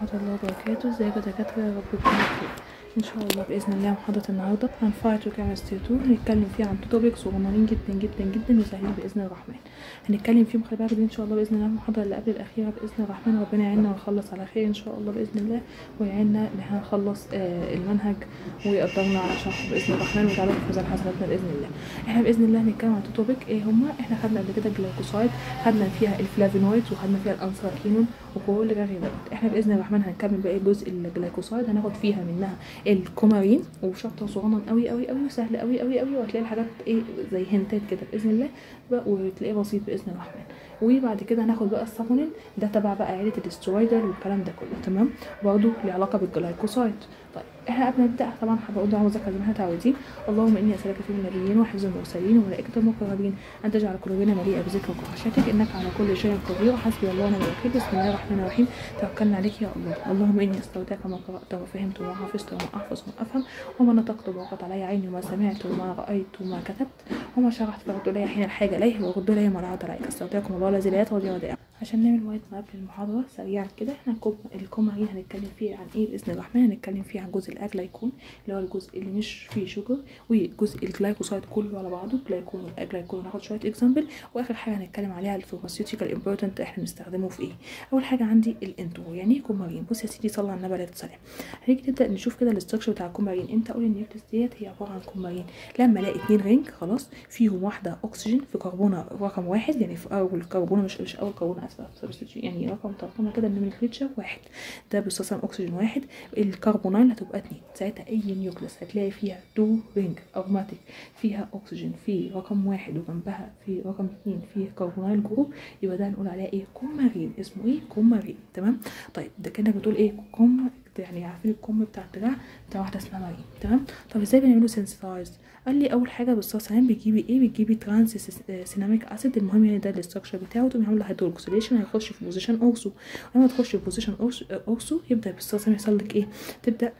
الله وبركاته ازيكم يا دكاترة يا رب تكونوا بخير ان شاء الله باذن الله محاضرة النهاردة عن فايتو كيمستري 2 هنتكلم فيها عن توبيك صغننين جدا جدا جدا وسهلين باذن الرحمن هنتكلم فيهم خلي بالك دي ان شاء الله باذن الله المحاضرة اللي قبل الاخيرة باذن الرحمن ربنا يعيننا ونخلص على خير ان شاء الله باذن الله ويعيننا ان احنا نخلص آه المنهج ويقدرنا على شرحه باذن الرحمن وتعالوا في ميزان حسناتنا باذن الله احنا باذن الله هنتكلم عن توبيك ايه هما احنا خدنا قبل كده الجلايكوسايد خدنا فيها الفلافينويدز وخدنا فيها الانثراكينون وكل غير دوت احنا باذن الرحمن هنكمل باقي جزء الجلايكوسايد هناخد فيها منها الكومارين وشابتر صغنن قوي قوي قوي وسهل قوي قوي قوي وهتلاقي الحاجات ايه زي هنتات كده باذن الله بقى وتلاقيه بسيط باذن الرحمن وبعد كده هناخد بقى السابونين ده تبع بقى عيله الاسترويدر والكلام ده كله تمام برضه له علاقه بالجلايكوسايد طيب احنا قبل ما نبدا طبعا هبقول دعوه مذاكره زي ما احنا متعودين اللهم اني اسالك في النبيين وحفظ المرسلين وملائكه المقربين ان تجعل قلوبنا مليئه بذكرك وخشيتك انك على كل شيء قدير حسبي الله ونعم الوكيل بسم الله الرحمن الرحيم توكلنا عليك يا الله اللهم اني استودعك ما قرات وفهمت وما حفظت وما احفظ وما افهم وما نطقت ووقت علي عيني وما سمعت وما رايت وما كتبت وما شرحت فرد الي حين الحاجه اليه ورد الي ما رعت عليك استودعكم الله الذي لا يطغى ودائع عشان نعمل وايد ما قبل المحاضرة سريعا كده احنا الكومارين هنتكلم فيه عن ايه بإذن الرحمن هنتكلم فيه عن جزء الأجلايكون اللي هو الجزء اللي مش فيه شوجر وجزء الجلايكوسايد كله على بعضه جلايكون والأجلايكون هناخد شوية اكزامبل وآخر حاجة هنتكلم عليها الفارماسيوتيكال امبورتنت احنا بنستخدمه في ايه أول حاجة عندي الانتو يعني ايه كومارين بص يا سيدي صلى على النبي عليه السلام هنيجي نبدأ نشوف كده الاستراكشر بتاع الكومارين امتى أقول النيوكليس ديت هي عبارة عن كومارين لما ألاقي اتنين رينج خلاص فيهم واحدة أكسجين في كربونة رقم واحد يعني في أول كربونة مش مش أول كربونة آسفة يعني رقم ترقمنا كده النومنكليتشر واحد ده بيستخدم اكسجين واحد الكربونايل هتبقى اتنين ساعتها اي نيوكليس هتلاقي فيها تو رينج اروماتيك فيها اكسجين في رقم واحد وجنبها في رقم اتنين فيه كربونايل جروب يبقى ده هنقول عليها ايه كومارين اسمه ايه كومارين تمام طيب ده كانك بتقول ايه كوم يعني عارفين الكم بتاع الدراع بتاع واحده اسمها مارين تمام طب ازاي بنعمله سنسيتايز قال لي اول حاجه بالصلصه بتجيبي ايه بتجيبي ترانس سيناميك اسيد المهم يعني ده الاستراكشر بتاعه تقومي عامله هيدروكسيليشن هيخش في بوزيشن اورسو لما تخش في بوزيشن اورسو يبدا بالصلصه يحصل لك ايه تبدا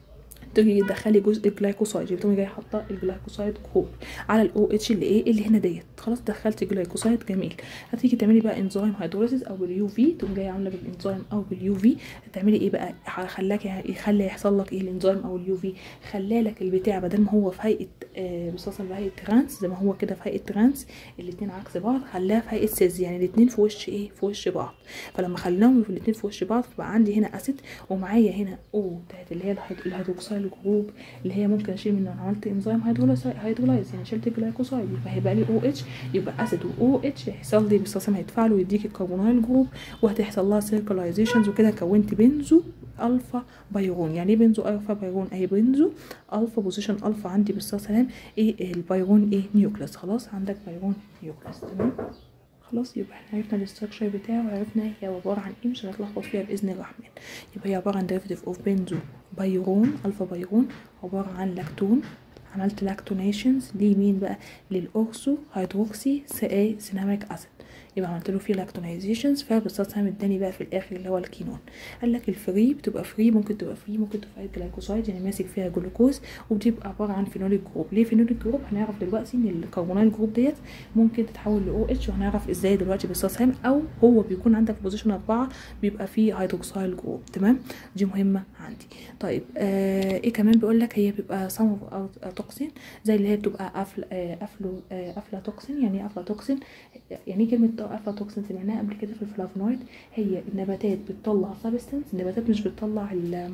تيجي تدخلي جزء الجلايكوسايد يبقى تقومي جايه حاطه الجلايكوسايد جروب على الاو اتش اللي ايه اللي هنا ديت خلاص دخلتي جلايكوسايد جميل هتيجي تعملي بقى انزيم هيدروليسيس او باليو في تقومي جايه عامله بالانزيم او باليو في هتعملي ايه بقى خلاكي يخلي يحصل لك ايه الانزيم او اليو في خلالك البتاع بدل ما هو في هيئه آه بصوصا بهيئه ترانس زي ما هو كده في هيئه ترانس الاثنين عكس بعض خلاها في هيئه سيز يعني الاثنين في وش ايه في وش بعض فلما خليناهم في الاثنين في وش بعض فبقى عندي هنا اسيد ومعايا هنا او بتاعت اللي هي الهيدروكسيل جروب اللي هي ممكن اشيل منه انا عملت انزيم هيدرولايز يعني شلت الجلايكوسايد يبقى هيبقى لي او اتش يبقى اسيد و اتش هيحصل لي بالصلصه هيتفاعلوا ويديك الكربونايل جروب وهتحصل لها سيركلايزيشنز وكده كونت بنزو الفا بايرون يعني ايه بنزو الفا بايرون اهي بنزو الفا بوزيشن الفا عندي بالصلصه ايه البايرون ايه نيوكليس خلاص عندك بايرون نيوكليس تمام خلاص يبقى احنا عرفنا الاستراكشر بتاعه وعرفنا هي عبارة عن ايه مش هنتلخبط فيها بإذن الرحمن يبقى هي عبارة عن ديريفيتيف اوف بنزو بايرون الفا بايرون عبارة عن لاكتون عملت لاكتونيشنز لمين بقى للأورسو هيدروكسي سيناميك اسيد يبقى عملت له فيه لاكتونايزيشنز فبالصلصه اداني بقى في الاخر اللي هو الكينون قال لك الفري بتبقى فري ممكن تبقى فري ممكن تبقى جلايكوسايد يعني ماسك فيها جلوكوز وبتبقى عباره عن فينوليك جروب ليه فينوليك جروب هنعرف دلوقتي ان الكربونايل جروب ديت ممكن تتحول ل او اتش وهنعرف ازاي دلوقتي بالصلصه او هو بيكون عندك في بوزيشن أربعة بيبقى فيه هيدروكسايل جروب تمام دي مهمه عندي طيب آه ايه كمان بيقول لك هي بيبقى سم توكسين زي اللي هي بتبقى أفل آه افلو آه افلاتوكسين يعني ايه افلاتوكسين يعني كلمه افلاتوكسين سمعناها قبل كده في الفلافونويد هي النباتات بتطلع سبستنس النباتات مش بتطلع ال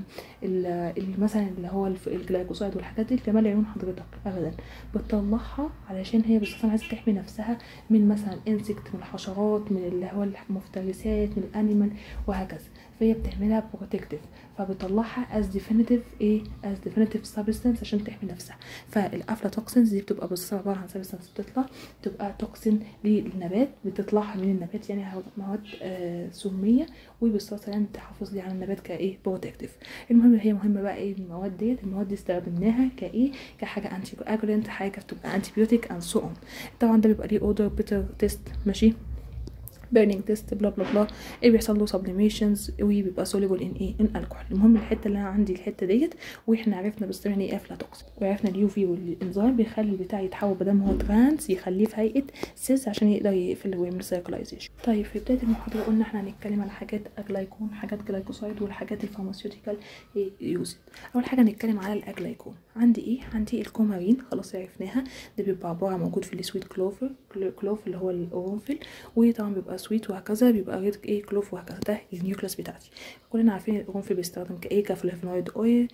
ال مثلا اللي هو الجلايكوسايد والحاجات دي كمان عيون حضرتك ابدا بتطلعها علشان هي بس عايزه تحمي نفسها من مثلا انسكت من الحشرات من اللي هو المفترسات من الانيمال وهكذا فهي بتعملها بروتكتيف فبتطلعها از ديفينيتيف ايه از ديفينيتيف سبستنس عشان تحمي نفسها فالافلاتوكسينز دي بتبقى بس عباره عن سبستنس بتطلع بتبقى توكسين للنبات بتطلعها من النبات يعني مواد آه سميه وبالصلصه تحافظ لي على النبات كايه بروتكتيف المهم هي مهمه بقى ايه المواد ديت المواد دي استخدمناها كايه كحاجه انتي كواجولنت حاجه بتبقى انتي بيوتيك اند سو اون طبعا ده بيبقى ليه اوردر بيتر تيست ماشي بيرنينج تيست بلا بلا بلا ايه بيحصل له سبليميشنز وبيبقى سوليبل ان ايه ان الكحول المهم الحته اللي انا عندي الحته ديت واحنا عرفنا باستمرار يعني ايه افلاتوكس وعرفنا اليو في والانزيم بيخلي البتاع يتحول بدل ما هو ترانس يخليه في هيئه سيز عشان يقدر يقفل ويعمل سيركلايزيشن طيب في بدايه المحاضره قلنا احنا هنتكلم على حاجات اجلايكون حاجات جلايكوسايد والحاجات الفارماسيوتيكال يوزد اول حاجه هنتكلم على الاجلايكون عندي ايه عندي الكومارين خلاص عرفناها ده بيبقى عباره موجود في السويت كلوفر كلوف اللي هو القرنفل وطبعا بيبقى سويت وهكذا بيبقى ريد ايه كلوف وهكذا ده النيوكلاس بتاعتي كلنا عارفين القرنفل بيستخدم كايه كفلافونويد اويل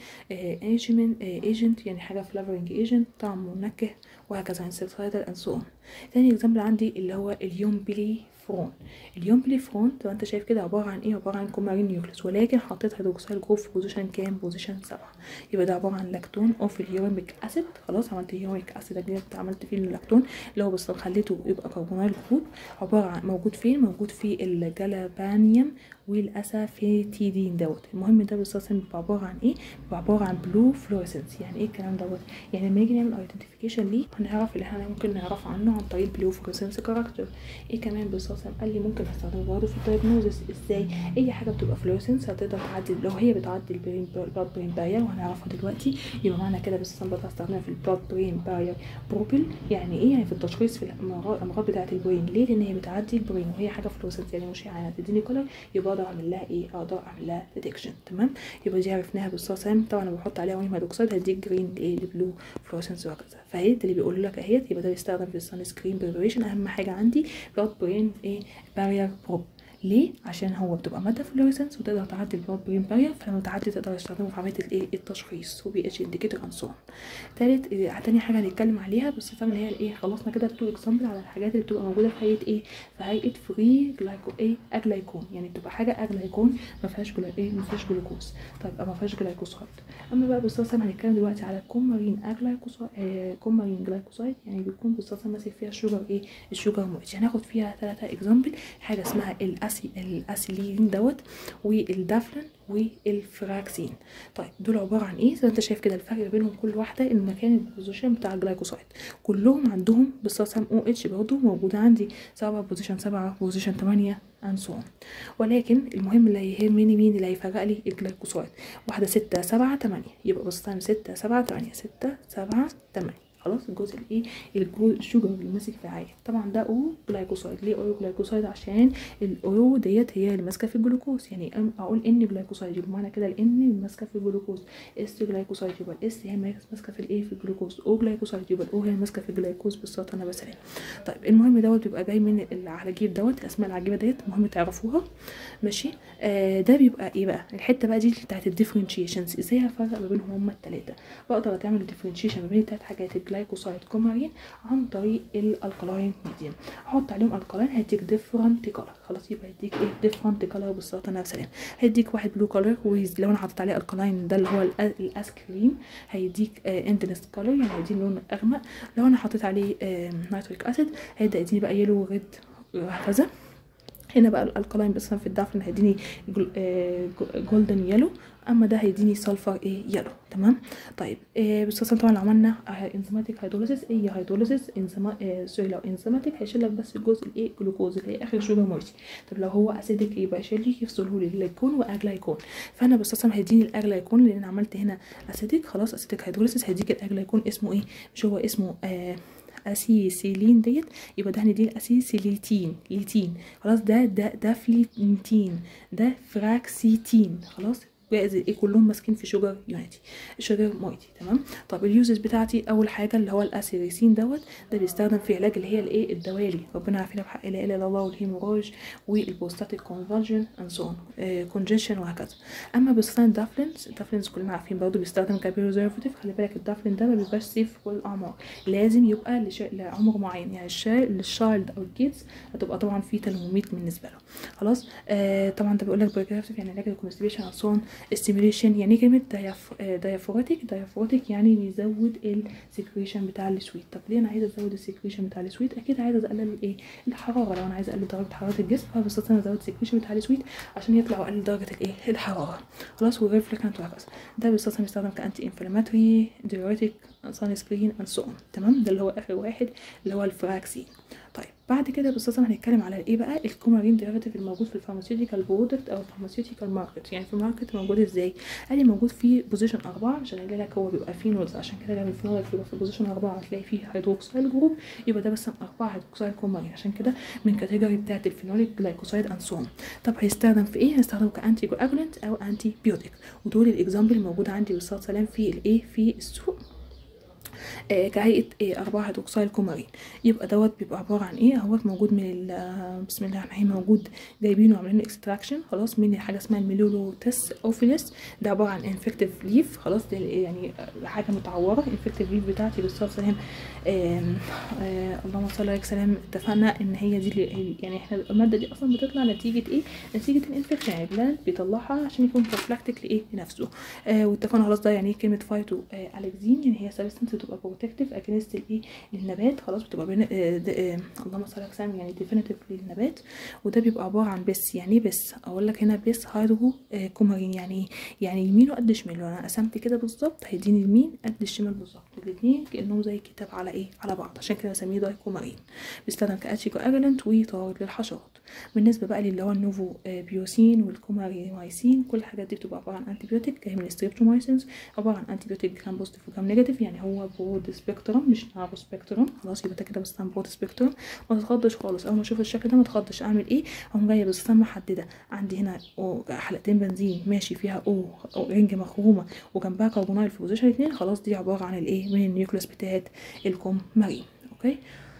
ايجمنت ايجنت يعني حاجه فلافرنج ايجنت طعم منكه وهكذا انسكتسايدال اند سو تاني اكزامبل عندي اللي هو اليوم بلي فرون اليوم بلي فرون زي ما انت شايف كده عباره عن ايه عباره عن كومارين نيوكليس ولكن حطيت هيدروكسيل جروب في بوزيشن كام بوزيشن سبعة يبقى ده عباره عن لاكتون اوف اليوريميك اسيد خلاص عملت اليوريميك اسيد اللي عملت فيه اللاكتون اللي هو بس خليته يبقى كربونيل جروب عباره عن موجود فين موجود في الجلابانيوم والاسافيتيدين دوت المهم ده بالظبط بيبقى عباره عن ايه بيبقى عباره عن بلو فلوريسنس يعني ايه الكلام دوت يعني لما نيجي نعمل ايدنتيفيكيشن ليه هنعرف اللي احنا ممكن نعرف عنه عن طريق البلو فلوريسنس كاركتر ايه كمان بالظبط قال لي ممكن استخدمه برضه في الدايجنوزس ازاي اي حاجه بتبقى فلوريسنس هتقدر تعدي لو هي بتعدي البرين بلاد برين بارير وهنعرفها دلوقتي يبقى معنى كده بس بقدر استخدمها في البلاد برين بارير بروبل يعني ايه يعني في التشخيص في الامراض بتاعه البرين ليه لان هي بتعدي البرين وهي حاجه فلوريسنس يعني مشعه تديني كولر يبقى اقدر اعمل لها ايه اقدر اعمل لها ديتكشن تمام يبقى دي عرفناها بالصوصام طبعا لما بحط عليها امونيوم هيدروكسيد هديك جرين ايه البلو فلوريسنس وهكذا فهي اللي بيقول لك اهيت يبقى ده بيستخدم في السان سكرين بريبريشن اهم حاجه عندي بلاد برين ايه بارير بروب ليه عشان هو بتبقى ماده فلوريسنس وتقدر تعدي البلاد برين بارير فلما تعدي تقدر تستخدمه في عمليه الايه التشخيص وبي اتش انديكيتور اند سو تالت تاني حاجه هنتكلم عليها بس اللي هي الايه خلصنا كده تو اكزامبل على الحاجات اللي بتبقى موجوده في هيئه ايه في هيئه فري جلايكو ايه اجلايكون يعني بتبقى حاجه اجلايكون ما فيهاش جلا ايه ما فيهاش جلوكوز طيب ما فيهاش جلايكوسايد اما بقى بالصلصه هنتكلم دلوقتي على كومارين اجلايكوسايد آه كومارين جلايكوسايد يعني بيكون بالصلصه ماسك فيها الشوجر ايه الشوجر مويتش هناخد فيها ثلاثه اكزامبل حاجه اسمها الاسي الاسي الاسيلين دوت والدافلين والفراكسين طيب دول عباره عن ايه زي ما انت شايف كده الفرق بينهم كل واحده المكان البوزيشن بتاع الجلايكوسايد كلهم عندهم بالصلصه او اتش برضه موجوده عندي سواء بوزيشن 7 بوزيشن 8 and so on ولكن المهم اللي هيهمني مين اللي هيفرق لي الجلايكوسايد واحده 6 7 8 يبقى بص 6 7 8 6 7 8 خلاص الجزء الايه الشوجر اللي ماسك في عين طبعا ده او جلايكوسايد ليه او جلايكوسايد عشان الاو ديت هي اللي ماسكه في الجلوكوز يعني اقول ان جلايكوسايد يبقى معنى كده الان ماسكه في الجلوكوز اس جلايكوسايد يبقى الاس هي ماسكه في الايه في الجلوكوز او جلايكوسايد يبقى الاو هي ماسكه في الجلايكوز بالظبط انا بسلام طيب المهم دوت بيبقى جاي من العجيب دوت الاسماء العجيبه ديت مهم تعرفوها ماشي آه ده بيبقى ايه بقى الحته بقى دي بتاعت الديفرنشيشنز ازاي هفرق ما بينهم هما الثلاثه بقدر تعمل ديفرنشيشن ما بين الثلاث حاجات الجلايكوسايد كومارين عن طريق الالكلاين ميديم احط عليهم الكلاين هيديك ديفرنت كلر خلاص يبقى هيديك ايه ديفرنت كلر بالظبط انا سلام هيديك واحد بلو كلر لو انا حطيت عليه الكلاين ده اللي هو الاس كريم هيديك آه انتنس كلر يعني هيديني لون اغمق لو انا حطيت عليه آه نيتريك اسيد هيبدا يديني بقى يلو ريد وهكذا هنا بقى الالكلاين بس في الدافلين هيديني جولدن يلو اما ده هيديني سلفر ايه يلو تمام طيب إيه بس طبعا لو عملنا انزيماتيك هيدروليسيس ايه هيدروليسيس انزيما إيه سوري لو انزيماتيك هيشيل لك بس الجزء الايه جلوكوز اللي هي اخر شوجر مويتي طب لو هو اسيدك يبقى يشيل لي يفصله لي جلايكون واجلايكون فانا بس هيديني الاجلايكون لان عملت هنا اسيدك خلاص اسيدك هيدروليسيس هيديك الاجلايكون اسمه ايه مش هو اسمه آه اسيسيلين ديت يبقى ده هندي الاسيسيليتين ليتين خلاص ده ده ده فليتين ده فراكسيتين خلاص جائز ايه كلهم ماسكين في شوجر يونيتي شوجر مويتي تمام طب اليوزز بتاعتي اول حاجه اللي هو الاسيريسين دوت ده بيستخدم في علاج اللي هي الايه الدوالي ربنا عافينا بحق لا اله الا الله والهيموراج والبوستاتيك كونفرجن اند سو كونجنشن وهكذا اما بيستخدم الدافلينز الدافلينز كلنا عارفين برضه بيستخدم كبريزرفاتيف خلي بالك الدافلين ده ما بيبقاش سيف في كل الاعمار لازم يبقى لش... لعمر معين يعني الشا... للشايلد او الكيدز هتبقى طبعا في تلموميت بالنسبه له خلاص آه طبعا ده بيقول لك بريزرفاتيف يعني علاج الكونستيبيشن اند سو ستيميوليشن يعني كلمة دايافوراتيك دايافوراتيك يعني بيزود السكريشن بتاع السويت طب ليه انا عايزه ازود السكريشن بتاع السويت اكيد عايزه اقلل ايه الحراره لو انا عايزه اقلل درجه حراره الجسم فبسيطه انا ازود السكريشن بتاع السويت عشان يطلع اقلل درجه الايه الحراره خلاص وريفلكنت وهكذا ده ببساطه بيستخدم كانتي انفلاماتوري ديوريتك سان سكرين اند سو تمام ده اللي هو اخر واحد اللي هو الفراكسين طيب بعد كده باستاذ هنتكلم على ايه بقى الكومارين ديريفاتيف الموجود في الفارماسيوتيكال برودكت او الفارماسيوتيكال ماركت يعني في الماركت موجود ازاي قال لي موجود في بوزيشن أربعة عشان قال لك هو بيبقى فينولز عشان كده لما الفينول بيبقى في بوزيشن أربعة هتلاقي فيه هيدروكسيل جروب يبقى ده بس أربعة هيدروكسيل كومارين عشان كده من كاتيجوري بتاعت الفينوليك جلايكوسايد اند سون طب هيستخدم في ايه هيستخدم كانتي كواجولنت او انتي بيوتيك ودول الاكزامبل الموجوده عندي بالصلاه سلام في الايه في السوق آه كهيئه آه أربعة هيدروكسيل كومارين يبقى دوت بيبقى عبارة عن ايه اهوت موجود من بسم الله الرحمن الرحيم موجود جايبينه وعاملين اكستراكشن خلاص من حاجه اسمها الميلولوتس اوفيلس ده عباره عن انفكتيف ليف خلاص ده يعني حاجه متعوره انفكتيف ليف بتاعتي بالصلاه سلام اللهم صل على سلام اتفقنا ان هي دي اللي يعني احنا الماده دي اصلا بتطلع نتيجه ايه نتيجه الانفكشن يعني البلانت بيطلعها عشان يكون بروفلاكتيك لايه لنفسه آه واتفقنا خلاص ده يعني ايه كلمه فايتو آه الكزين يعني هي سبستنس بتبقى بروتكتيف اجينست الايه للنبات خلاص بتبقى بين آه آه اللهم صل على سلام يعني ديفينيتيف للنبات وده بيبقى عباره عن بس يعني ايه بس اقول لك هنا بس هيدرو آه كومارين يعني يعني يمينه قد شماله انا قسمت كده بالظبط هيديني اليمين قد الشمال بالظبط الاثنين كانهم زي كتاب على ايه على بعض عشان كده بسميه دايكومارين بيستخدم كاتشيكو اجلنت وطارد للحشرات بالنسبه بقى للي هو النوفو بيوسين والكوماريمايسين كل الحاجات دي بتبقى عباره عن انتيبيوتيك جاي من الستريبتومايسينز عباره عن انتيبيوتيك كان بوزيتيف وكان نيجاتيف يعني هو برود سبيكترم مش نارو سبيكترم خلاص يبقى ده كده بستخدم برود سبيكترم ما تتخضش خالص اول ما اشوف الشكل ده ما تتخضش اعمل ايه اقوم جايه باستخدام محدده عندي هنا أو حلقتين بنزين ماشي فيها او, أو رنج مخرومه وجنبها كربونايل في بوزيشن اتنين خلاص دي عباره عن الايه من النيوكليس بتاعت الكومارين اوكي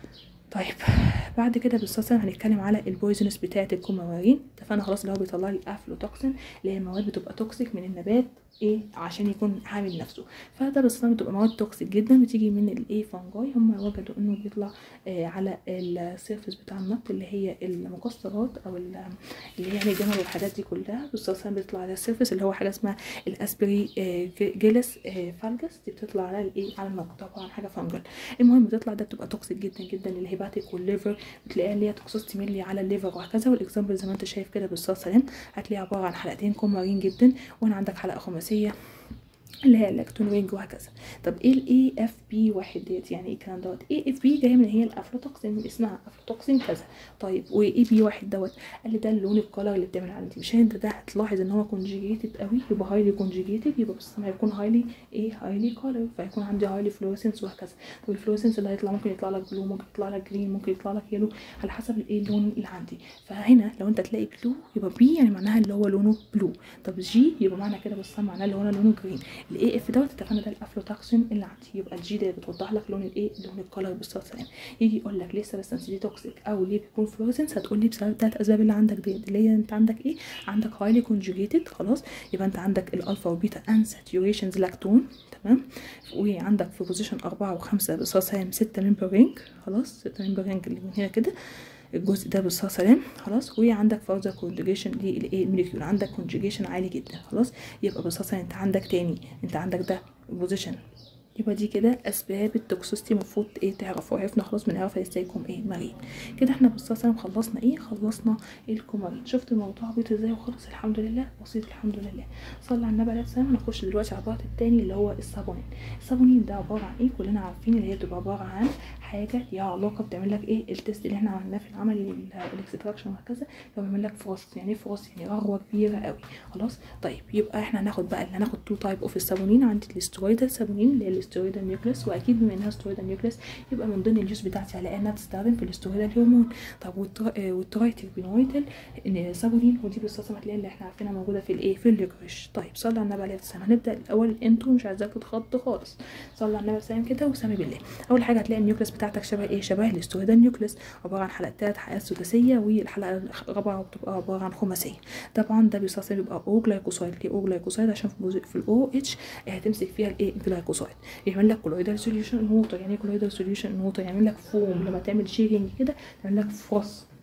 طيب بعد كده بالصلصه هنتكلم على البويزنس بتاعه الكومارين اتفقنا خلاص اللي هو بيطلع لي افلوتوكسين اللي هي مواد بتبقى توكسيك من النبات ايه عشان يكون حامل نفسه فده بالصلصه بتبقى مواد توكسيك جدا بتيجي من الايه فانجاي هم وجدوا انه بيطلع آه على السيرفس بتاع النبت اللي هي المكسرات او اللي هي يعني الجمل والحاجات دي كلها بالصلصه بيطلع على السيرفس اللي هو حاجه اسمها الاسبري آه جيلس آه فالجس دي بتطلع على الايه على النبت طبعا حاجه فانجل المهم بتطلع ده بتبقى توكسيك جدا جدا الهيباتيك والليفر بتلاقيها اللي هي توكسيستي ميلي على الليفر وهكذا والاكزامبل زي ما انت شايف كده بالصلصه هنا هتلاقيها عباره عن حلقتين كومارين جدا وانا عندك حلقه خماسيه اللي هي اللاكتون وينج وهكذا طب ايه الاي اف بي واحد ديت يعني ايه الكلام دوت اي اف بي جايه من هي الافلوتوكسين من اسمها افلوتوكسين كذا طيب واي بي واحد دوت قال لي ده اللون الكولر اللي بتعمل عندي مش انت ده هتلاحظ ان هو كونجيجيتد قوي يبقى هايلي كونجيجيتد يبقى بس هيكون هايلي ايه هايلي كولر فهيكون عندي هايلي فلورسنس وهكذا طب الفلورسنس اللي هيطلع ممكن يطلع لك بلو ممكن يطلع لك جرين ممكن يطلع لك يلو على حسب الايه اللون اللي عندي فهنا لو انت تلاقي بلو يبقى بي يعني معناها اللي هو لونه بلو طب جي يبقى معنى كده بس معناه اللي هو لونه جرين الاي اف دوت اتفقنا ده الافلوتوكسين اللي عندي يبقى الجي ده بتوضح لك لون الايه لون الكولر بالصلصه يعني يجي يقول لك ليه السبستانس دي توكسيك او ليه بيكون فلورسنس هتقول لي بسبب الثلاث اسباب اللي عندك ديت اللي هي انت عندك ايه عندك هايلي كونجوجيتد خلاص يبقى انت عندك الالفا وبيتا انساتيوريشنز لاكتون تمام وعندك في بوزيشن أربعة وخمسة بالصلصه يعني ستة ممبر رينج خلاص ستة ممبر رينج اللي من هنا كده الجزء ده بالصلاه سلام خلاص وعندك فurther كونجوجيشن للايه الموليكيول عندك كونجوجيشن عالي جدا خلاص يبقى بالصلاه سلام انت عندك تاني انت عندك ده بوزيشن يبقى دي كده اسباب التوكسيستي المفروض ايه تعرفوا عرفنا خلاص بنعرف ازاي يكون ايه مريض كده احنا بالصلاه خلصنا ايه خلصنا الكومارين شفت الموضوع عبيط ازاي وخلص الحمد لله بسيط الحمد لله صلى على النبي عليه السلام نخش دلوقتي على البارت التاني اللي هو الصابونين الصابونين ده عباره عن ايه كلنا عارفين اللي هي بتبقى عباره عن حاجه ليها علاقه بتعمل لك ايه التست اللي احنا عملناه في العمل الاكستراكشن وهكذا فبيعمل لك فروست يعني ايه فروست يعني رغوه كبيره قوي خلاص طيب يبقى احنا هناخد بقى اللي هناخد تو تايب اوف الصابونين عندي الاسترويدال صابونين اللي هي الاسترويدال نيوكليس واكيد بما انها سترويدال نيوكليس يبقى من ضمن اليوز بتاعتي هلاقي انها تستخدم في الاسترويدال هرمون طب والترايتربينويدال صابونين ودي بالصلصه هتلاقي اللي احنا عارفينها موجوده في الايه في الليكريش طيب صلى على النبي عليه السلام هنبدا الاول الانترو مش عايزاك تتخض خالص صلى على النبي عليه السلام كده وسامي بالله اول حاجه هتلاقي النيوكليس بتاعتك شبه ايه شبه الاسترويدال نيوكليس عباره عن حلقتين حلقات سداسيه والحلقه الرابعه بتبقى عباره عن خماسيه طبعا ده بالصلصه بيبقى او جلايكوسايد ليه او جلايكوسايد عشان في في الاو اتش هتمسك فيها الايه الجلايكوسايد يعمل لك كولويدال سوليوشن ووتر يعني ايه كولويدال سوليوشن ووتر يعمل لك فوم لما تعمل شيرنج كده تعمل لك فروس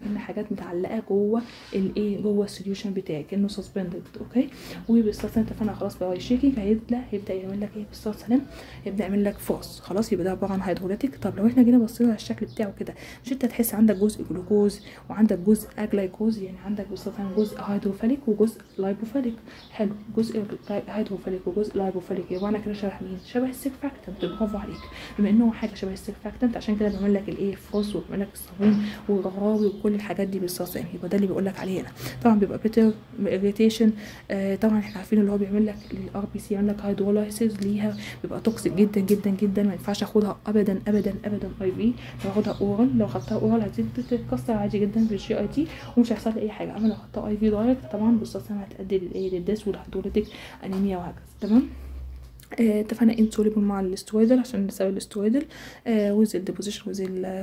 كأن حاجات متعلقه جوه الايه جوه السوليوشن بتاعك كانه سسبندد اوكي وبالصلصه اتفقنا خلاص بقى الشيكينج هيبدا هيبدا يعمل لك ايه بالصلصه سلام يبدا يعمل لك فوس خلاص يبقى ده عباره عن هيدروليتيك طب لو احنا جينا بصينا على الشكل بتاعه كده مش انت تحس عندك جزء جلوكوز وعندك جزء اجلايكوز يعني عندك بالصلصه جزء هيدروفيليك وجزء لايبوفيليك حلو جزء هيدروفيليك وجزء لايبوفيليك يبقى انا كده شبه مين شبه السيرفاكتنت برافو عليك بما انه حاجه شبه السيرفاكتنت عشان كده بيعمل لك الايه فوس وبيعمل لك الصابون والغراوي وكل الحاجات دي بالصلصه يبقى ده اللي بيقول لك عليه هنا طبعا بيبقى بيتر اريتيشن آه طبعا احنا عارفين اللي هو بيعمل لك الار بي سي يعمل لك هيدرولايسيس ليها بيبقى توكسيك جدا جدا جدا ما ينفعش اخدها ابدا ابدا ابدا اي في لو اخدها اورال لو خدتها اورال هتزيد تتكسر عادي جدا في الجي اي تي ومش هيحصل لي اي حاجه اما لو خدتها اي في دايركت طبعا بالصلصه هتؤدي للايه للدس والهيدروليتيك انيميا وهكذا تمام آه، اتفقنا انسوليبل مع الاسترويدال عشان نساوي الاسترويدال آه ويز الديبوزيشن ويز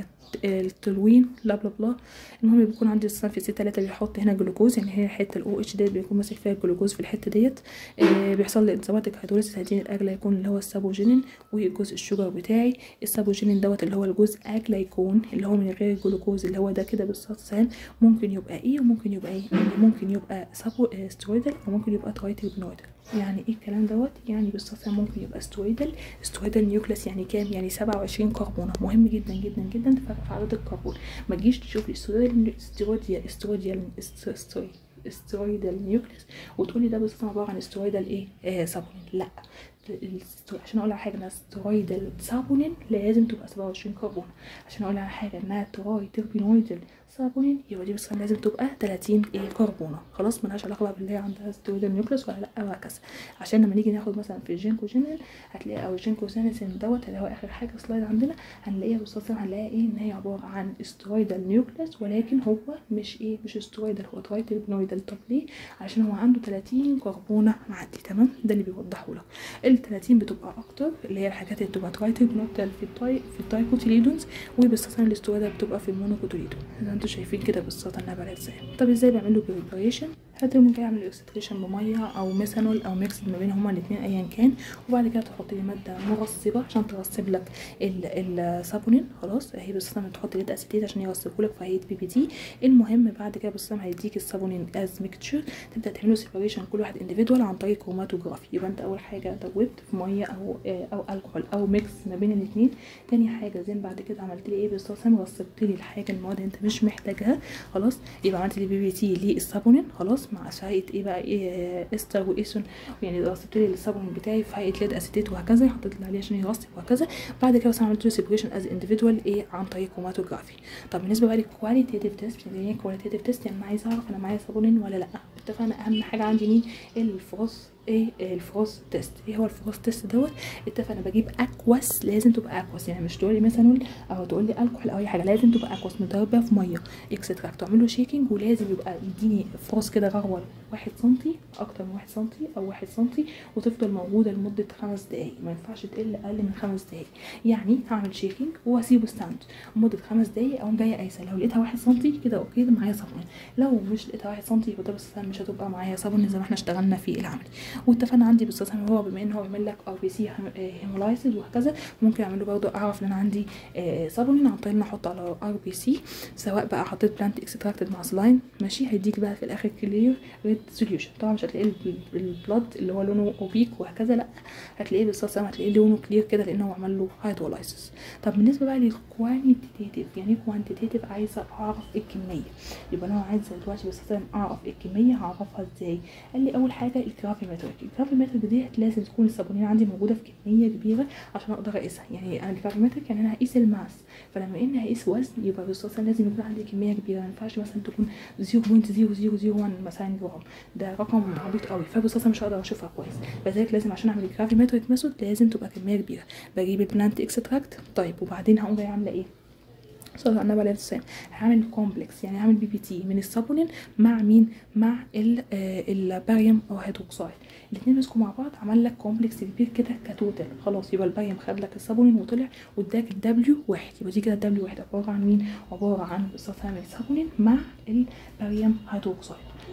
التلوين بلا بلا بلا المهم بيكون عندي الصنف في سي 3 بيحط هنا جلوكوز يعني هي الحته الاو اتش ديت بيكون ماسك فيها الجلوكوز في الحته ديت آه بيحصل لي انزيماتيك هيدروليسيس هيديني الاجلا يكون اللي هو السابوجينين والجزء الشجر بتاعي السابوجينين دوت اللي هو الجزء اجلا يكون اللي هو من غير الجلوكوز اللي هو ده كده بالظبط سهل ممكن يبقى ايه وممكن يبقى ايه يعني ممكن يبقى سابو سترويدال وممكن يبقى ترايتربينويدال يعني ايه الكلام دوت يعني بالصلصه ممكن يبقى سترويدال سترويدال نيوكليس يعني كام يعني 27 كربونه مهم جدا جدا جدا تفرق في عدد الكربون ما تجيش تشوف لي سترويدال سترويدال سترويدال سترويدال سترويدال نيوكليس وتقولي ده بالظبط عباره عن سترويدال ايه آه سابونين لا عشان اقول على حاجه انها سترويدال سابونين لازم تبقى 27 كربون عشان اقول على حاجه انها تراي تربينويدال سابونين يبقى دي بس لازم تبقى 30 ايه كربونه خلاص ملهاش علاقه بقى باللي هي عندها سترويدال نيوكليس ولا لا وهكذا عشان لما نيجي ناخد مثلا في الجينكو جينيرال هتلاقي او الجينكو سينسين دوت اللي هو اخر حاجه سلايد عندنا هنلاقيها بالظبط هنلاقي ايه ان هي عباره عن سترويدال نيوكليس ولكن هو مش ايه مش سترويدال هو تراي تربينويدال طب ليه عشان هو عنده 30 كربونه معدي تمام ده اللي بيوضحه لك ال 30 بتبقى اكتر اللي هي الحاجات اللي بتبقى ترايتربينويدال في التاي في التايكوتيليدونز وباستثناء الاسترويدال بتبقى في المونوكوتيليدون زي ما انتم شايفين كده بالظبط انا بعملها ازاي طب ازاي بعمل له بريباريشن هتقوم جاي اعمل اكستريشن بميه او ميثانول او ميكس ما بين هما الاثنين ايا كان وبعد كده تحط لي ماده مرسبه عشان ترسب لك الصابونين خلاص هي بس لما تحط ليد اسيتيت عشان يرسبه لك في هيئه بي بي تي المهم بعد كده بس هيديك الصابونين از ميكتشر تبدا تعمل له سيبريشن كل واحد انديفيدوال عن طريق كروماتوجرافي يبقى انت اول حاجه دوبت في ميه او او الكحول او ميكس ما بين الاثنين تاني حاجه زين بعد كده عملت لي ايه بالظبط رسبت لي الحاجه المواد اللي انت مش محتاجها خلاص يبقى عملت لي بي بي تي للصابونين خلاص مع هيئه ايه بقى ايه استر وايسون يعني رسبت لي الصابون بتاعي في هيئه ليد اسيتيت وهكذا حطيت لي عليه عشان يرسب وهكذا بعد كده مثلا عملت له سيبريشن از انديفيدوال ايه عن طريق كروماتوجرافي طب بالنسبه بقى للكواليتيف تيست يعني ايه كواليتيف تيست يعني انا عايزه اعرف انا معايا صابونين ولا لا اتفقنا اهم حاجه عندي مين الفروس ايه الفروس تيست ايه هو الفروس تيست دوت اتفقنا بجيب اكوس لازم تبقى اكوس يعني مش تقول لي مثلا او تقول لي الكحول او اي حاجه لازم تبقى اكوس متربيه في ميه اكستراكت تعمل له شيكنج ولازم يبقى يديني فروس كده رغوه واحد سنتي اكتر من واحد سنتي او واحد سنتي وتفضل موجوده لمده خمس دقايق ما ينفعش تقل اقل من خمس دقايق يعني هعمل شيكنج واسيبه ستاند لمده خمس دقايق اقوم جايه قايسه لو لقيتها واحد سنتي كده اوكي ده معايا صابون لو مش لقيتها واحد سنتي يبقى ده بس مش هتبقى معايا صابون زي ما احنا اشتغلنا في العملي واتفقنا عندي بالظبط هو بما ان هو بيعمل لك ار بي سي هيمولايسيس وهكذا ممكن اعمل له برضه اعرف ان انا عندي صابون عن طريق ان احطه على ار بي سي سواء بقى حطيت بلانت اكستراكتد مع سلاين ماشي هيديك بقى في الاخر كلير ريد سوليوشن طبعا مش هتلاقيه البلاد اللي هو لونه اوبيك وهكذا لا هتلاقيه بالظبط هتلاقيه لونه كلير كده لان هو عمل له هيدرولايسيس طب بالنسبه بقى للكوانتيتيف يعني ايه كوانتيتيف عايزه اعرف الكميه يبقى انا عايزه دلوقتي بس اعرف الكميه هعرفها ازاي قال لي اول حاجه الجرافيمتريك الجرافيمتريك ديت لازم تكون الصابونين عندي موجوده في كميه كبيره عشان اقدر اقيسها يعني انا الجرافيمتريك يعني انا هقيس الماس فلما ان هقيس وزن يبقى بالظبط لازم يكون عندي كميه كبيره ما ينفعش مثلا تكون 0.0001 مثلا جرام ده رقم عبيط قوي فبالظبط مش هقدر اشوفها كويس لذلك لازم عشان اعمل الجرافيمتريك ميثود لازم تبقى كميه كبيره بجيب البلانت اكستراكت طيب وبعدين هقوم جايه عامله ايه صلى الله عليه وسلم هعمل كومبلكس يعني هعمل بي بي تي من الصابونين مع مين مع الباريوم او هيدروكسيد الاثنين مسكوا مع بعض عمل لك كومبلكس كبير كده كتوتال خلاص يبقى الباريوم خد لك الصابونين وطلع واداك الدبليو واحد يبقى دي كده الدبليو واحد عباره عن مين عباره عن بالظبط هعمل الصابونين مع الباريوم هيدروكسيد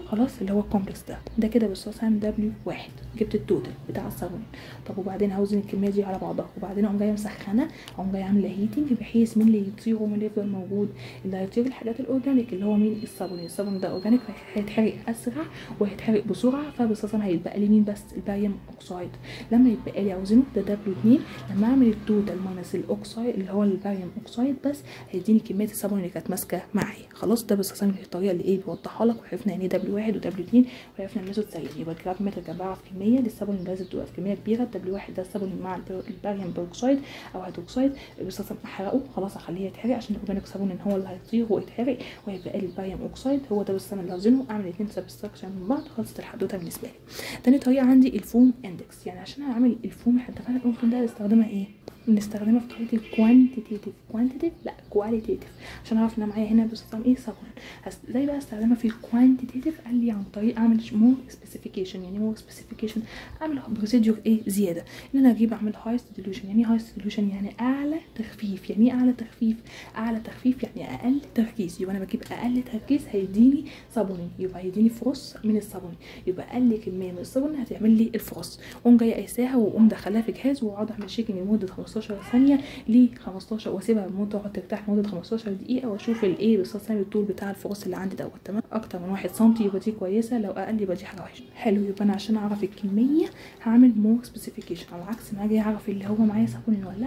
خلاص اللي هو الكومبلكس ده ده كده بالصوص هعمل دبليو واحد جبت التوتال بتاع الصابونين طب وبعدين هوزن الكميه دي على بعضها وبعدين اقوم جايه مسخنه اقوم جايه عامله هيتنج بحيث مين اللي يطير ومين اللي يفضل موجود اللي هيطير الحاجات الاورجانيك اللي هو مين الصابون الصابون ده اورجانيك فهيتحرق اسرع وهيتحرق بسرعه فبالصوص هيتبقى لي مين بس الباريوم اوكسايد لما يتبقى لي اوزنه ده دبليو 2 لما اعمل التوتال ماينس الاوكسايد اللي هو الباريوم اوكسايد بس هيديني كميه الصابون اللي كانت ماسكه معايا خلاص ده بس الطريقه اللي ايه بوضحها لك وعرفنا يعني ايه دبليو واحد ودبليو 2 وعرفنا الميثود سليم يبقى الجراف متر كان بعرف كميه للصابون اللي لازم تبقى في كميه كبيره الدبليو واحد ده الصابون مع الباريوم بروكسايد او هيدروكسيد بس احرقه خلاص اخليه يتحرق عشان الاورجانيك صابون ان هو اللي هيطير ويتحرق وهيبقى لي الباريوم اوكسيد هو ده بس انا اللي هوزنه اعمل اثنين سبستراكشن من بعض خلصت الحدوته بالنسبه لي تاني طريقه عندي الفوم اندكس يعني عشان اعمل الفوم احنا اتفقنا الفوم ده بستخدمها ايه بنستخدمها في طريقه الكوانتيتيف كوانتيتيف لا كواليتيف عشان اعرف ان معايا هنا باستخدام ايه صابون ازاي بقى استخدمها في الكوانتيتيف قال لي عن طريق اعمل مور سبيسيفيكيشن يعني مور سبيسيفيكيشن اعمل بروسيدور ايه زياده ان انا اجيب اعمل هايست ديلوشن يعني ايه هايست ديلوشن يعني اعلى تخفيف يعني ايه اعلى تخفيف اعلى تخفيف يعني اقل تركيز يبقى انا بجيب اقل تركيز هيديني صابوني يبقى هيديني فرص من الصابون يبقى اقل كميه من الصابون هتعمل لي الفرص قوم جايه قايساها واقوم دخلها في جهاز واقعد اعمل شيكنج لمده 15 ثانيه ل 15 واسيبها لمده تقعد ترتاح لمده 15 دقيقه واشوف الايه بالظبط الطول بتاع الفرص اللي عندي دوت تمام اكتر من 1 سم يبقى دي كويسه لو اقل يبقى دي حاجه وحشه حلو يبقى انا عشان اعرف الكميه هعمل مور سبيسيفيكيشن على عكس ما اجي اعرف اللي هو معايا صابون ولا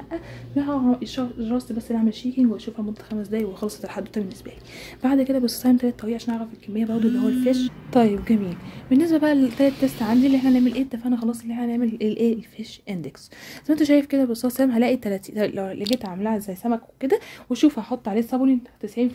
لا جاست بس اعمل شيكنج واشوفها مده خمس دقايق وخلصت الحدوته بالنسبه لي بعد كده بستخدم تالت طريقه عشان اعرف الكميه برضه اللي هو الفيش طيب جميل بالنسبه بقى للتالت تيست عندي اللي احنا هنعمل ايه اتفقنا خلاص اللي احنا هنعمل الايه الفيش اندكس زي ما انت شايف كده بالصوص سام هلاقي 30 لو جيت عاملاها زي سمك وكده وشوف هحط عليه صابون 90% 60%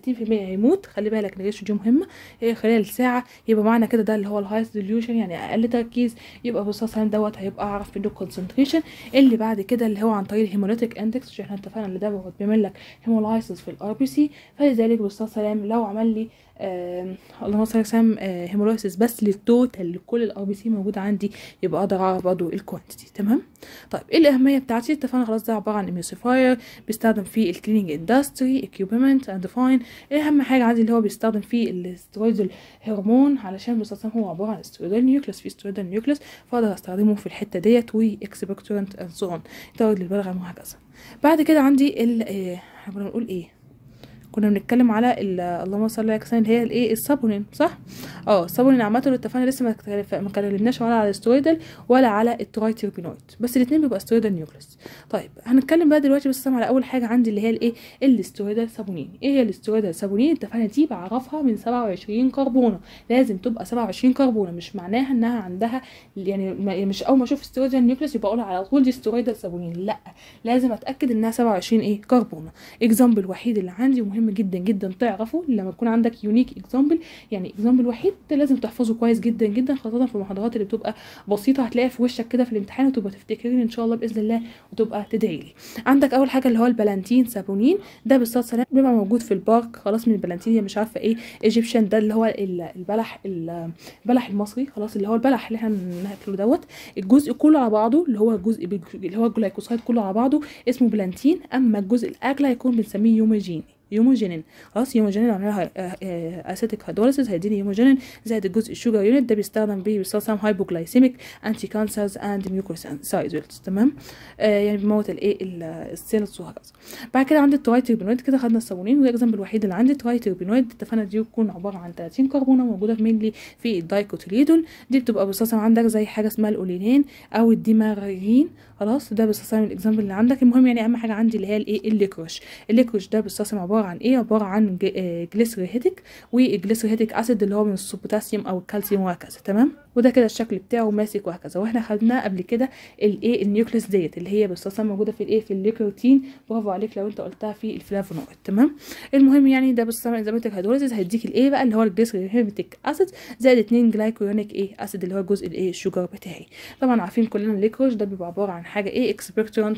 هيموت خلي بالك ان دي مهمه هي خلال ساعه يبقى معنى كده ده اللي هو الهايست ديليوشن يعني اقل تركيز يبقى بالصوص سام دوت هيبقى اعرف منه كونسنتريشن اللي بعد كده اللي هو عن طريق الهيموليتيك اندكس عشان احنا اتفقنا ان ده بيعمل لك هيمولايسيس في الار بي سي فلذلك بالصوص سلام لو عمل لي آه اللهم صل وسلم آه هيمولايسيس بس للتوتال لكل الار بي سي موجود عندي يبقى اقدر اعرف برضه الكوانتيتي تمام طيب ايه الاهميه بتاعتي اتفقنا خلاص ده عباره عن اميوسيفاير بيستخدم في الكليننج اندستري اكيوبمنت اند فاين اهم حاجه عندي اللي هو بيستخدم في الاسترويد هرمون علشان بيستخدم هو عباره عن استرويدال نيوكليس في استرويدال نيوكليس فاقدر استخدمه في الحته ديت واكسبكتورنت اند سو اون يطرد للبلغم وهكذا بعد كده عندي ال ايه احنا كنا بنقول ايه كنا بنتكلم على اللهم صل على سيدنا اللي هي الايه الصابونين صح اه الصابونين عامه اللي اتفقنا لسه ما ما اتكلمناش ولا على الاسترويدال ولا على الترايتربينويد بس الاثنين بيبقى استرويدال نيوكليس طيب هنتكلم بقى دلوقتي بس على اول حاجه عندي اللي هي الايه الاسترويدال صابونين ايه هي الاسترويدال صابونين اتفقنا دي بعرفها من 27 كربونه لازم تبقى 27 كربونه مش معناها انها عندها يعني مش اول ما اشوف استرويدال نيوكليس يبقى اقول على طول دي استرويدال صابونين لا لازم اتاكد انها 27 ايه كربونه اكزامبل الوحيد اللي عندي ومهم جدا جدا تعرفه لما يكون عندك يونيك اكزامبل يعني اكزامبل وحيد ده لازم تحفظه كويس جدا جدا خاصه في المحاضرات اللي بتبقى بسيطه هتلاقيها في وشك كده في الامتحان وتبقى تفتكرني ان شاء الله باذن الله وتبقى تدعي لي عندك اول حاجه اللي هو البلانتين صابونين ده بالصوت سلام بيبقى موجود في البارك خلاص من البلانتين هي مش عارفه ايه ايجيبشن ده اللي هو البلح البلح المصري خلاص اللي هو البلح اللي احنا بناكله دوت الجزء كله على بعضه اللي هو الجزء اللي هو الجلايكوسايد كله على بعضه اسمه بلانتين اما الجزء الاكل هيكون بنسميه يوميجين يوموجينين خلاص يوموجينين لو عملنا اسيتيك هيدروليسيس هيديني يوموجينين زائد الجزء الشوجر يونت ده بيستخدم بيه بيستخدم هايبوجلايسيميك انتي كانسرز اند ميوكوسايدولز تمام آه يعني بيموت الايه السيلز وهكذا بعد كده عندي الترايتربينويد كده خدنا الصابونين وده الاكزامبل الوحيد اللي عندي الترايتربينويد اتفقنا دي بتكون عباره عن 30 كربونه موجوده مينلي في الدايكوتريدول دي بتبقى بتستخدم عندك زي حاجه اسمها الاولينين او الديماغين خلاص ده بيستخدم الاكزامبل اللي عندك المهم يعني اهم حاجه عندي اللي هي الايه الليكروش الليكروش ده بيستخدم عباره عن ايه عباره عن جليسريهيتك والجليسريهيتك اسيد اللي هو من البوتاسيوم او الكالسيوم وهكذا تمام وده كده الشكل بتاعه ماسك وهكذا واحنا خدناه قبل كده الايه النيوكليس ديت اللي هي بتستخدم موجوده في الايه في الليكروتين برافو عليك لو انت قلتها في الفلافونويد تمام المهم يعني ده بيستخدم انزيماتيك هيدروليزيس هيديك الايه بقى اللي هو الجليسريهيتك اسيد زائد 2 جلايكورونيك ايه اسيد اللي هو الجزء الايه الشوجر بتاعي طبعا عارفين كلنا الليكروش ده بيبقى عباره عن حاجه ايه اكسبكتورانت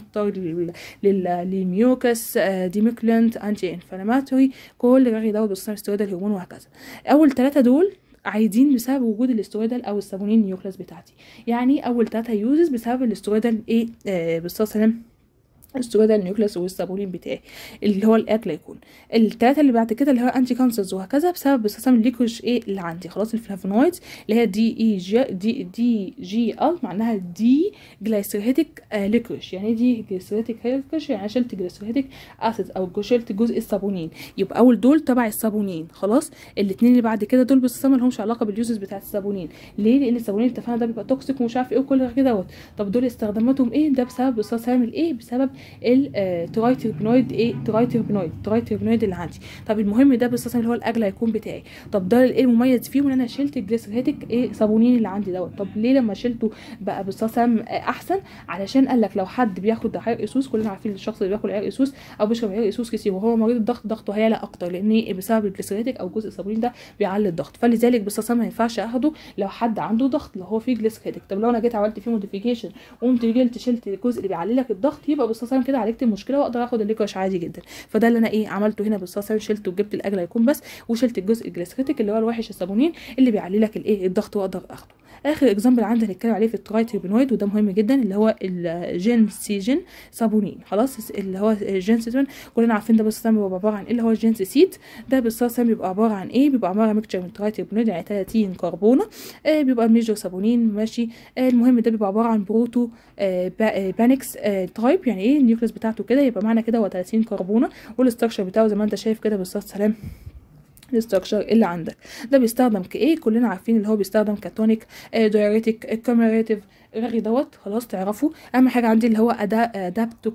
للميوكس ديميكلنت انتي انفلاماتوري كل الرغي دوت بيستخدم استيراد الهرمون وهكذا اول ثلاثه دول عايزين بسبب وجود الاسترويدال او الصابونين نيوكلاس بتاعتي يعني اول ثلاثه يوزز بسبب الاسترويدال ايه آه بالصلاه والسلام السودا النيوكليس والصابولين بتاعي اللي هو الجلايكون الثلاثه اللي بعد كده اللي هو انتي كانسرز وهكذا بسبب استخدام الليكوج ايه اللي عندي خلاص الفلافونويدز اللي هي دي اي جي دي دي جي ال معناها دي جلايسيريتيك آه ليكوج يعني ايه دي جلايسيريتيك ليكوج يعني شلت جلايسيريتيك اسيد او شلت جزء الصابونين يبقى اول دول تبع الصابونين خلاص الاثنين اللي بعد كده دول باستخدام ما لهمش علاقه باليوزز بتاعت الصابونين ليه لان الصابونين اتفقنا ده بيبقى توكسيك ومش عارف ايه وكل كده دوت طب دول استخداماتهم ايه ده بسبب استخدام الايه بسبب الترايتربينويد ايه ترايتربينويد ترايتربينويد اللي عندي طب المهم ده باستخدام اللي هو الاجلايكون بتاعي طب ده ايه المميز فيهم ان انا شلت الجليسيريتيك ايه صابونين اللي عندي دوت طب ليه لما شلته بقى باستخدام احسن علشان قال لك لو حد بياخد عرق اسوس كلنا عارفين الشخص اللي بياكل عرق اسوس او بيشرب عرق اسوس كتير وهو مريض الضغط ضغطه هيعلى اكتر لان بسبب الجليسيريتيك او جزء الصابونين ده بيعلي الضغط فلذلك باستخدام ما ينفعش اخده لو حد عنده ضغط لو هو فيه جليسيريتيك طب لو انا جيت عملت فيه موديفيكيشن وقمت جيت شلت الجزء اللي بيعلي لك الضغط يبقى باستخدام كده عالجت المشكله واقدر اخد الليكوش عادي جدا فده اللي انا ايه عملته هنا باستخدام شلت وجبت الاجلايكون بس وشلت الجزء الجليسيريتيك اللي هو الوحش الصابونين اللي بيعلي لك الايه الضغط واقدر اخده اخر اكزامبل عندي هنتكلم عليه في الترايتربينويد وده مهم جدا اللي هو الجنسيجين صابونين خلاص اللي هو الجنسيجين كلنا عارفين ده باستخدام بيبقى عباره عن ايه اللي هو الجنسيسيد ده باستخدام بيبقى عباره عن ايه بيبقى عباره عن ميكتشر من ترايتربينويد يعني 30 كربونه آه بيبقى ميجر صابونين ماشي آه المهم ده بيبقى عباره عن بروتو آه بانكس آه تايب يعني ايه النيوكليس بتاعته كده يبقى معنى كده هو 30 كربونه والاستراكشر بتاعه زي ما انت شايف كده بالظبط سلام الاستراكشر اللي عندك ده بيستخدم كايه كلنا عارفين اللي هو بيستخدم كاتونيك دايوريتك كوميريتيف غير دوت خلاص تعرفوا اهم حاجه عندي اللي هو ادابتو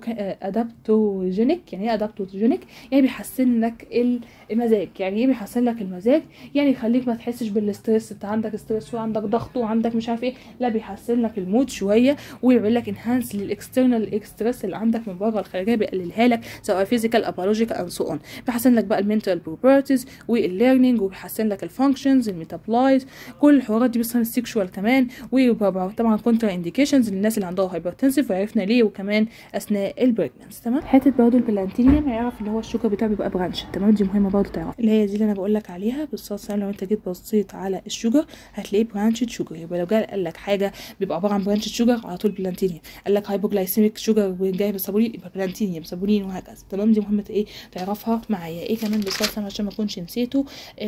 ادابتوجينيك يعني ايه ادابتوجينيك يعني بيحسن لك المزاج يعني ايه بيحسن لك المزاج يعني يخليك ما تحسش بالستريس انت عندك ستريس وعندك ضغط وعندك مش عارف ايه لا بيحسن لك المود شويه ويعمل لك انهانس للاكسترنال اكستريس اللي عندك من بره الخارجيه بيقللها لك سواء فيزيكال او بيولوجيكال او سو اون بيحسن لك بقى المنتال بروبرتيز والليرنينج وبيحسن لك الفانكشنز الميتابلايز كل الحوارات دي بيحسن السكشوال كمان وطبعا كونترا انديكيشنز للناس اللي عندها هايبرتنسيف وعرفنا ليه وكمان اثناء البريجننس تمام حته برضه البلانتينيوم هيعرف اللي هو الشوكه بتاعه بيبقى برانش تمام دي مهمه برضه تعرف اللي هي دي اللي انا بقول لك عليها بالصوت لو انت جيت بصيت على الشوجر هتلاقيه برانش شوجر يبقى لو جه قال لك حاجه بيبقى عباره عن برانش شوجر على طول بلانتينيوم قال لك هايبوجلايسيميك شوجر وجاي بالصابولين يبقى بلانتينيوم صابولين وهكذا تمام دي مهمه ايه تعرفها معايا ايه كمان بالصوت عشان ما اكونش نسيته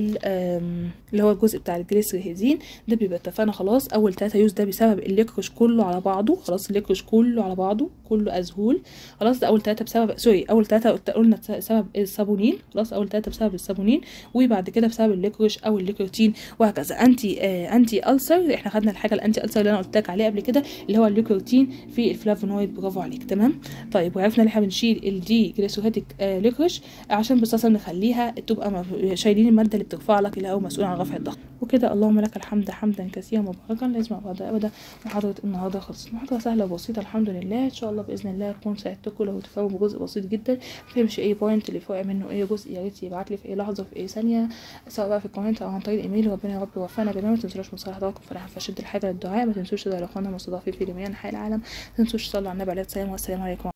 اللي هو الجزء بتاع الجليسريزين ده بيبقى اتفقنا خلاص اول ثلاثه يوز ده بسبب الليكروش كله على بعضه خلاص الليكروش كله على بعضه كله اذهول خلاص ده اول ثلاثه بسبب سوري اول ثلاثه قلنا سبب الصابونين خلاص اول ثلاثه بسبب الصابونين وبعد كده بسبب الليكروش او الليكروتين وهكذا انتي آه انتي السر احنا خدنا الحاجه الانتي السر اللي انا قلت لك عليها قبل كده اللي هو الليكروتين في الفلافونويد برافو عليك تمام طيب وعرفنا ان احنا بنشيل الدي جليسوهيتك آه ليكروش عشان بس نخليها تبقى شايلين الماده اللي بترفع لك اللي هو مسؤول عن رفع الضغط وكده اللهم لك الحمد حمدا كثيرا مباركا لازم بعد ابدا محاضره النهارده خلصت محاضره سهله وبسيطه الحمد لله ان شاء الله باذن الله اكون ساعدتكم لو تفهموا جزء بسيط جدا مفهمش اي بوينت اللي فوق منه اي جزء يا ريت يبعت لي في اي لحظه في اي ثانيه سواء بقى في الكومنت او عن طريق الايميل ربنا يا رب يوفقنا جميعا ما تنسوش من صلاح حضراتكم فانا هشد الحاجه للدعاء ما تنسوش تدعوا لاخواننا المستضعفين في جميع انحاء العالم ما تنسوش تصلوا على النبي عليه الصلاه والسلام والسلام عليكم